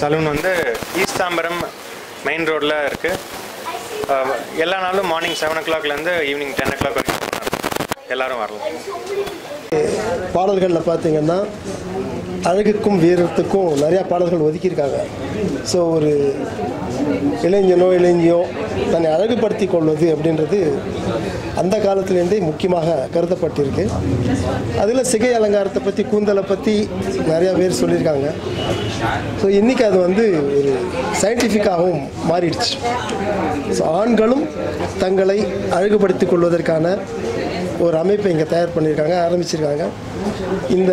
Salon வந்து east Tambaram main ரோட்டில் இருக்குது எல்லா நாளும் மார்னிங் செவன் ஓ கிளாக்லேருந்து ஈவினிங் டென் ஓ கிளாக் வரைக்கும் நடக்கும். எல்லாரும் வரலாம் பாடல்களில் பார்த்தீங்கன்னா அழகுக்கும் வீரத்துக்கும் நிறையா பாடல்கள் ஒதுக்கியிருக்காங்க ஸோ ஒரு இளைஞனோ இளைஞியோ தன்னை அழகுபடுத்தி கொள்வது அப்படின்றது அந்த காலத்துலேருந்தே முக்கியமாக கருதப்பட்டிருக்கு அதில் சிகை அலங்காரத்தை பற்றி கூந்தலை பற்றி நிறையா பேர் சொல்லியிருக்காங்க ஸோ இன்றைக்கி அது வந்து ஒரு சயின்டிஃபிக்காகவும் மாறிடுச்சு ஸோ ஆண்களும் தங்களை அழகுபடுத்திக் கொள்வதற்கான ஒரு அமைப்பை இங்கே தயார் பண்ணியிருக்காங்க ஆரம்பிச்சிருக்காங்க இந்த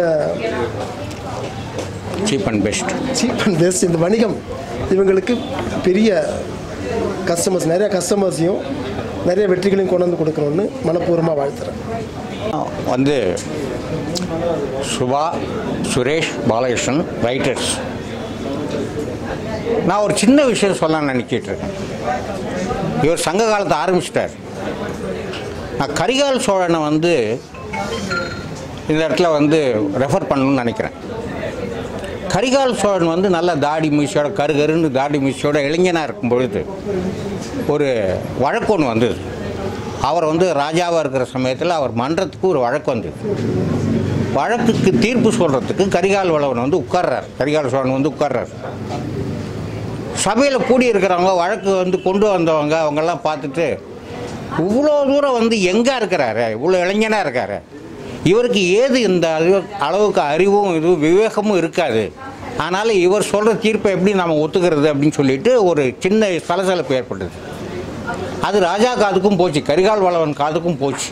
cheap and best cheap and best இந்த வணிகம் இவங்களுக்கு பெரிய கஸ்டமர்ஸ் நிறைய கஸ்டமர்ஸையும் நிறைய வெற்றிகளையும் கொண்டு வந்து கொடுக்கணும்னு மனப்பூர்வமாக வாழ்த்துறேன் வந்து சுபா சுரேஷ் பாலகிருஷ்ணன் ரைட்டர்ஸ் நான் ஒரு சின்ன விஷயம் சொல்ல நினச்சிட்டு இருக்கேன் இவர் சங்க காலத்தை ஆரம்பிச்சிட்டார் நான் கரிகால் சோழனை வந்து இந்த இடத்துல வந்து ரெஃபர் பண்ணணும்னு நினைக்கிறேன் கரிகால் சோழன் வந்து நல்ல தாடி மீசையோட கரு கருன்னு தாடி மீசையோட இளைஞனாக இருக்கும் பொழுது ஒரு வழக்கு ஒன்று வந்தது அவர் வந்து ராஜாவாக இருக்கிற சமயத்தில் அவர் மன்றத்துக்கு ஒரு வழக்கு வந்தது வழக்குக்கு தீர்ப்பு சொல்கிறதுக்கு கரிகால் வளவன் வந்து உட்கார்றார் கரிகால் சோழன் வந்து உட்கார்றார் சபையில் கூடி இருக்கிறவங்க வழக்கு வந்து கொண்டு வந்தவங்க அவங்கெல்லாம் பார்த்துட்டு இவ்வளோ தூரம் வந்து எங்கே இருக்கிறாரு இவ்வளோ இளைஞனாக இருக்காரு இவருக்கு ஏது இந்த அறிவு அளவுக்கு அறிவும் இதுவும் விவேகமும் இருக்காது அதனால் இவர் சொல்கிற தீர்ப்பை எப்படி நம்ம ஒத்துக்கிறது அப்படின்னு சொல்லிட்டு ஒரு சின்ன சலசலப்பு ஏற்பட்டது அது ராஜா காதுக்கும் போச்சு கரிகால் வளவன் காதுக்கும் போச்சு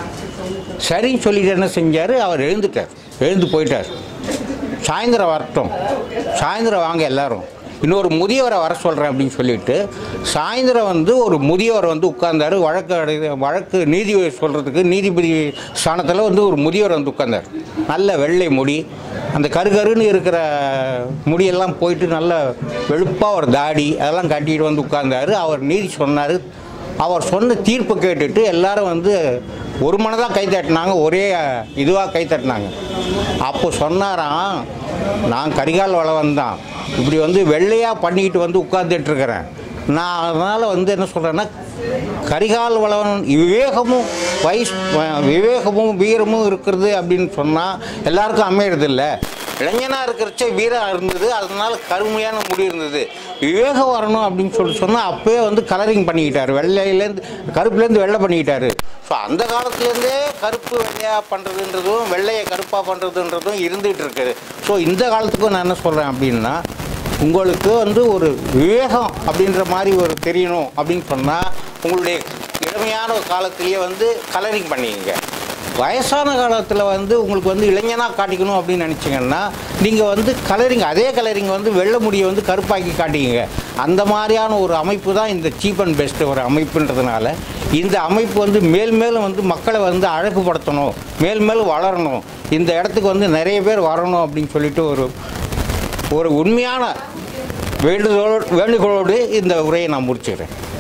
சரின்னு சொல்லிட்டு என்ன செஞ்சார் அவர் எழுந்துட்டார் எழுந்து போயிட்டார் சாயந்தரம் வரட்டும் சாயந்தரம் வாங்க எல்லாரும் இன்னொரு முதியவரை வர சொல்கிறேன் அப்படின்னு சொல்லிட்டு சாயந்தரம் வந்து ஒரு முதியவர் வந்து உட்கார்ந்தாரு வழக்கு அடை- வழக்கு நீதி சொல்கிறதுக்கு நீதிபதி ஸ்தானத்தில் வந்து ஒரு முதியவர் வந்து உட்கார்ந்தார் நல்ல வெள்ளை முடி அந்த கருகருன்னு இருக்கிற முடியெல்லாம் போயிட்டு நல்ல வெளுப்பாக ஒரு தாடி அதெல்லாம் கட்டிட்டு வந்து உட்கார்ந்தாரு அவர் நீதி சொன்னார் அவர் சொன்ன தீர்ப்பு கேட்டுட்டு எல்லாரும் வந்து ஒரு மனதாக கை தட்டினாங்க ஒரே இதுவாக கை தட்டினாங்க அப்போ சொன்னாராம் நான் கரிகால் வளவன் தான் இப்படி வந்து வெள்ளையாக பண்ணிக்கிட்டு வந்து உட்கார்ந்துட்டு இருக்கிறேன் நான் அதனால் வந்து என்ன சொல்கிறேன்னா கரிகால் வளவன் விவேகமும் வயசு விவேகமும் வீரமும் இருக்கிறது அப்படின்னு சொன்னால் எல்லாருக்கும் அமையறது இல்லை இளைஞனாக இருக்கிறச்சே வீரம் இருந்தது அதனால கருமையான முடி இருந்தது விவேகம் வரணும் அப்படின்னு சொல்லி சொன்னால் அப்போயே வந்து கலரிங் பண்ணிக்கிட்டாரு வெள்ளையிலேருந்து கருப்புலேருந்து வெள்ளை பண்ணிக்கிட்டாரு ஸோ அந்த காலத்துலேருந்தே கருப்பு வெள்ளையாக பண்ணுறதுன்றதும் வெள்ளையை கருப்பாக பண்ணுறதுன்றதும் இருந்துகிட்டு இருக்குது ஸோ இந்த காலத்துக்கும் நான் என்ன சொல்கிறேன் அப்படின்னா உங்களுக்கு வந்து ஒரு விவேகம் அப்படின்ற மாதிரி ஒரு தெரியணும் அப்படின்னு சொன்னால் உங்களுடைய இளமையான ஒரு காலத்திலேயே வந்து கலரிங் பண்ணிக்கங்க வயசான காலத்தில் வந்து உங்களுக்கு வந்து இளைஞனாக காட்டிக்கணும் அப்படின்னு நினச்சிங்கன்னா நீங்கள் வந்து கலரிங் அதே கலரிங் வந்து வெள்ளை முடியை வந்து கருப்பாக்கி காட்டிக்கங்க அந்த மாதிரியான ஒரு அமைப்பு தான் இந்த சீப் அண்ட் பெஸ்ட் ஒரு அமைப்புன்றதுனால இந்த அமைப்பு வந்து மேல் மேலும் வந்து மக்களை வந்து அழகுபடுத்தணும் மேல் மேலும் வளரணும் இந்த இடத்துக்கு வந்து நிறைய பேர் வரணும் அப்படின்னு சொல்லிட்டு ஒரு ஒரு உண்மையான வேண்டுதலோடு வேண்டுகோளோடு இந்த உரையை நான் முடிச்சுக்கிறேன்